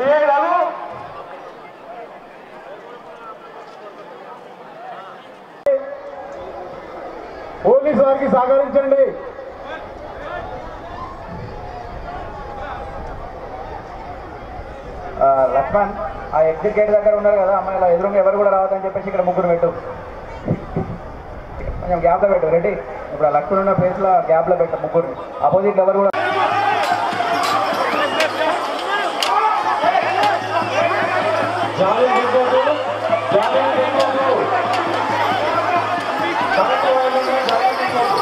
ఏ Raghu police వారికి సహకరించండి ఆ, లక్ష్మణ్ ఆ ఎగ్జిట్ గేట్ దగ్గర ఉన్నారు కదా అమ్మాయి ఇలా ఎదురుగా ఎవరు కూడా రావద్దని చెప్పేసి ఇక్కడ ముగ్గురు పెట్టు కొంచెం గ్యాప్లో పెట్టు రెడీ ఇప్పుడు ఆ లక్ష్మణ్ ఉన్న ప్లేస్లో గ్యాప్లో పెట్టు ముగ్గురు అపోజిట్ ఎవరు కూడా జాలి చేయకూడదు జాలి చేయకూడదు కరెక్ట్ వాళ్ళని జాలి చేయకూడదు.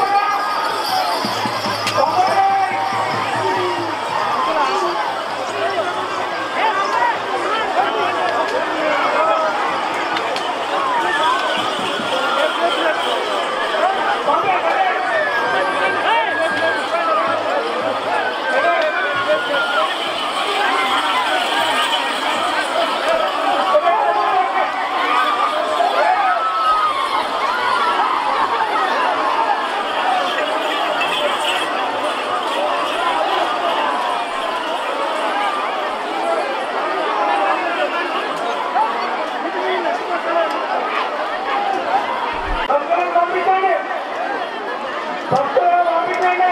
భక్తులను పంపించండి భక్తులను పంపించండి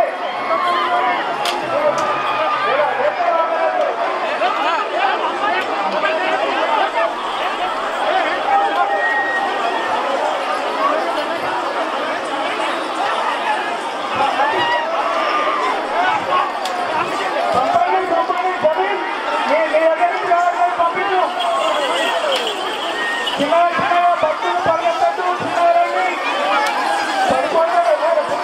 పంపండి పంపండి జమీన్ మీ మీ దగ్గర నుంచి రావాలి పంపించు చిన్న చిన్న భక్తులు పరిగెత్తద్దు చిన్నారండి పడిపోతారు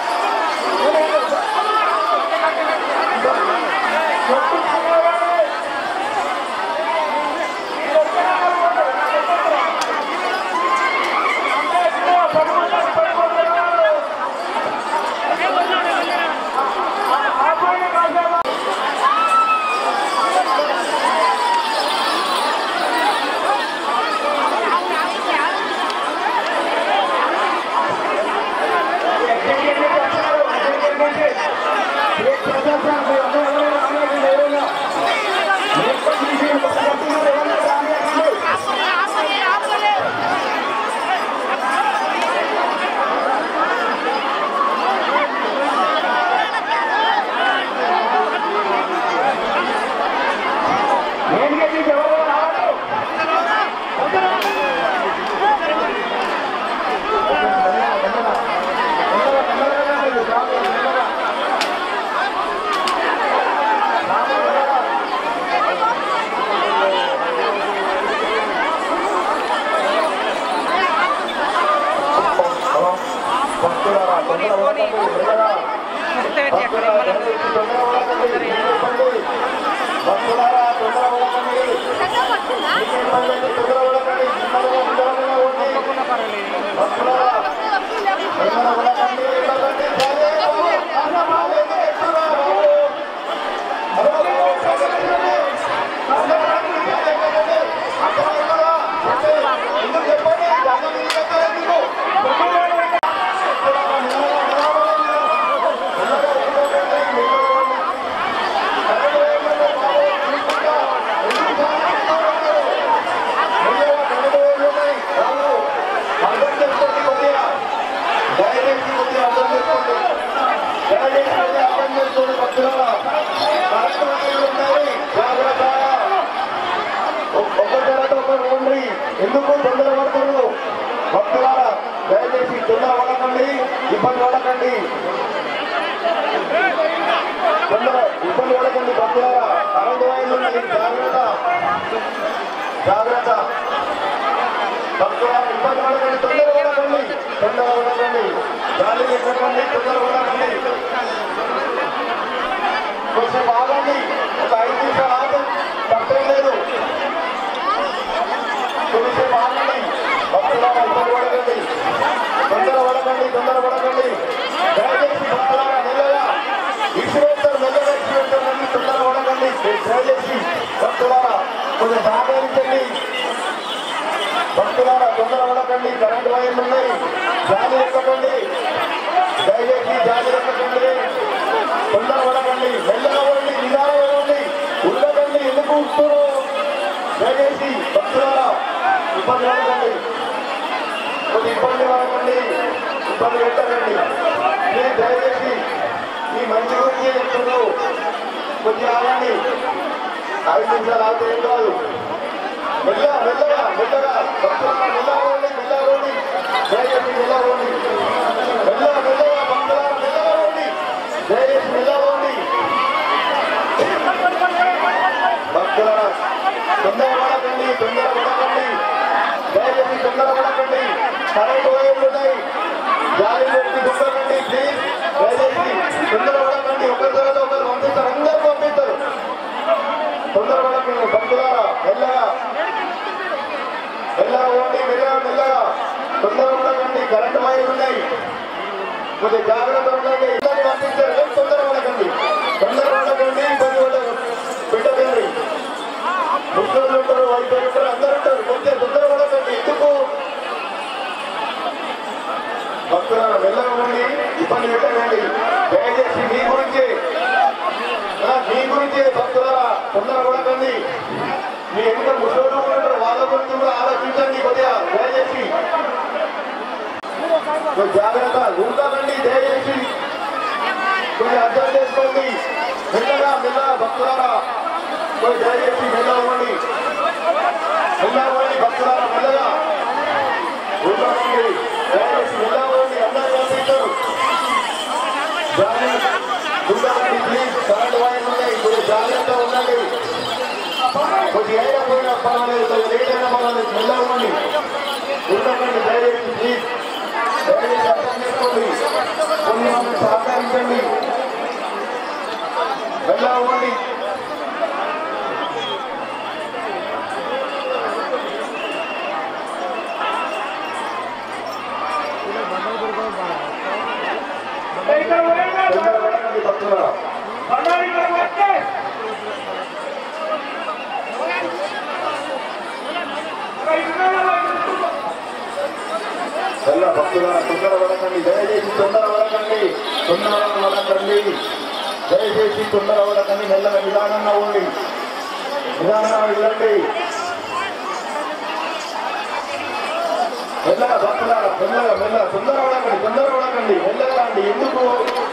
ఎందుకు తొందర పడుతున్నారు భక్తులారా దయచేసి తొందర పడకండి ఇబ్బంది పడకండి తొందర ఇబ్బంది పడకండి భక్తులారా కరెంటు వైర్లు ఉన్నాయి జాగ్రత్త జాగ్రత్త భక్తులారా ఇబ్బంది పడకండి తొందర పడకండి తొందర పడకండి గాలి ఎక్కకండి తొందర పడకండి కొంచెం ఆగండి ఒక ఐదు నిమిషాలు ఆగండి తప్పేం లేదు కొంచెం ఆగండి భక్తులారా ఇబ్బంది పడకండి తొందర పడకండి తొందర పడకండి దయచేసి భక్తులారా మెల్లగా ఇసువేస్తారు మెల్లగా ఇసువేస్తారండి తొందర పడకండి దయచేసి భక్తులారా కొంచెం సహకరించండి భక్తులారా తొందర పడకండి కరెంట్ వైర్లు ఉన్నాయి జాలి ఎక్కకండి దయచేసి జాలి ఎక్కకండి తొందర పడకండి మెల్లగా పోండి నిదానం ఇవ్వండి ఉండకండి ఎందుకు ఉంటున్నారు ఇబ్బంది పడకండి కొద్ది ఇబ్బంది పడకండి ఇబ్బంది పెట్టకండి మీరు దయచేసి మీ మంచి గురించి చెప్తున్నారు కొద్దిగా ఆగండి ఐదు నిమిషాలు ఆగితే ఏం కాదు మెల్లగా మెల్లగా మెల్లగా భక్తులారా మెల్లగా రండి మెల్లగా రండి దయచేసి మెల్లగా రండి మెల్లగా మెల్లగా భక్తులారా మెల్లగా రండి దయచేసి మెల్లగా రండి భక్తులారా తొందర పడకండి తొందర పడకండి దయచేసి తొందర పడకండి కరెంటు వైర్లు ఉన్నాయి జాలి పెట్టి గుంపకండి ప్లీజ్ దయచేసి తొందర పడకండి ఒకరి తర్వాత ఒకరు పంపిస్తారు అందరూ పంపిస్తారు తొందర పడకండి భక్తులారా మెల్లగా మెల్లగా పోండి మెల్లగా మెల్లగా తొందర పడకండి కరెంటు వైర్లు ఉన్నాయి కొద్దిగా జాగ్రత్త ఉండండి ఇద్దరిని పంపించారు కానీ తొందర పడకండి తొందర పడకండి ఇబ్బంది పడకండి పెట్టకండి ముస్లింలు ఉంటారు వైద్యులు ఉంటారు అందరూ ఉంటారు కొంచెం తొందర పడకండి ఎందుకు భక్తులను మెల్లగా ఉండి ఇబ్బంది పెట్టకండి దయచేసి మీ గురించి ఆ, మీ గురించి భక్తులారా తొందర పడకండి మీ ఎన్నిక ముసలు ఉంటారు వాళ్ళ గురించి కూడా ఆలోచించండి కొద్దిగా దయచేసి కొంచెం జాగ్రత్త ఉంటానండి దయచేసి కొంచెం అర్థం చేసుకోండి మెల్లగా మెల్లగా భక్తులారా కొంచెం దయచేసి మెల్లగా ఇవ్వండి మెల్లగా ఇవ్వండి భక్తులారా మెల్లగా ఉంటానండి దయచేసి మెల్లగా ఇవ్వండి అందరూ పంపిస్తారు జాగ్రత్త ఉంటానండి ప్లీజ్ కరెంట్ వైర్ ఉన్నాయి కొంచెం జాగ్రత్త ఉండండి కొద్ది అయినా పోయినా పర్వాలేదు కొద్ది లేట్ అయినా పర్వాలేదు మెల్లగా ఇవ్వండి ఉంటానండి దయచేసి ప్లీజ్ దయచేసి అర్థం చేసుకోండి కొన్ని మమ్మల్ని సహకరించండి మెల్లగా ఇవ్వండి తొందర పడకండి భక్తులారా మెల్ల భక్తులారా తొందర పడకండి దయచేసి తొందర పడకండి తొందర పడకండి దయచేసి తొందర పడకండి మెల్లగా నిదానంగా ఉండి నిదానంగా వెళ్ళండి మెల్లగా భక్తులారా మెల్లగా మెల్లగా తొందర పడకండి తొందర పడకండి మెల్లగా అండి ఎందుకు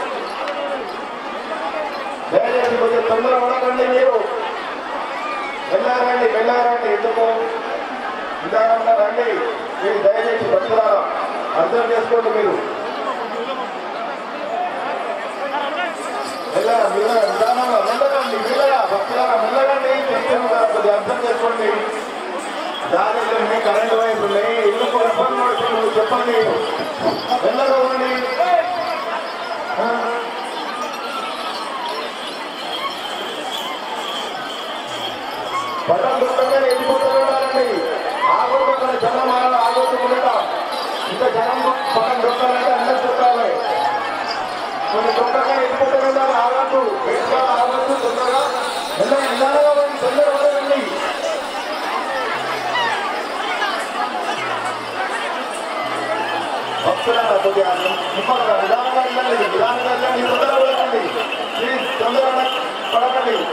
దయచేసి కొంచెం తొందర పడకండి మీరు మెల్లగా రండి మెల్లగా రండి ఎందుకు నిదానంగా రండి మీరు దయచేసి భక్తులారా అర్థం చేసుకోండి మీరు మెల్లగా మెల్లగా నిదానంగా మెల్లగండి మెల్లగా భక్తులారా మెల్లగండి చెప్తాను కదా కొద్దిగా అర్థం చేసుకోండి దారిలోనే కరెంటు వైపు ఉన్నాయి ఎందుకు ఇబ్బంది పడుతుంది చెప్పండి మెల్లగా ఉండి ఆ. బటన్ దొక్కగానే వెళ్ళిపోతూ ఉండాలండి ఆగొద్దు అక్కడ జనం ఆడ ఆగొద్దు ఉండట ఇంకా జనం బటన్ దొక్కాలంటే అందరు దొక్కాలి కొన్ని దొక్కగా వెళ్ళిపోతూ ఉండాలి ఆగద్దు ఎక్కువ ఆగద్దు తొందరగా మెల్లగా నిదానంగా పోయి తొందరగా పడకండి భక్తులారా కొద్దిగా నిమ్మగా నిదానంగా వెళ్ళండి నిదానంగా వెళ్ళండి తొందరగా వెళ్ళండి ప్లీజ్ తొందరగా పడకండి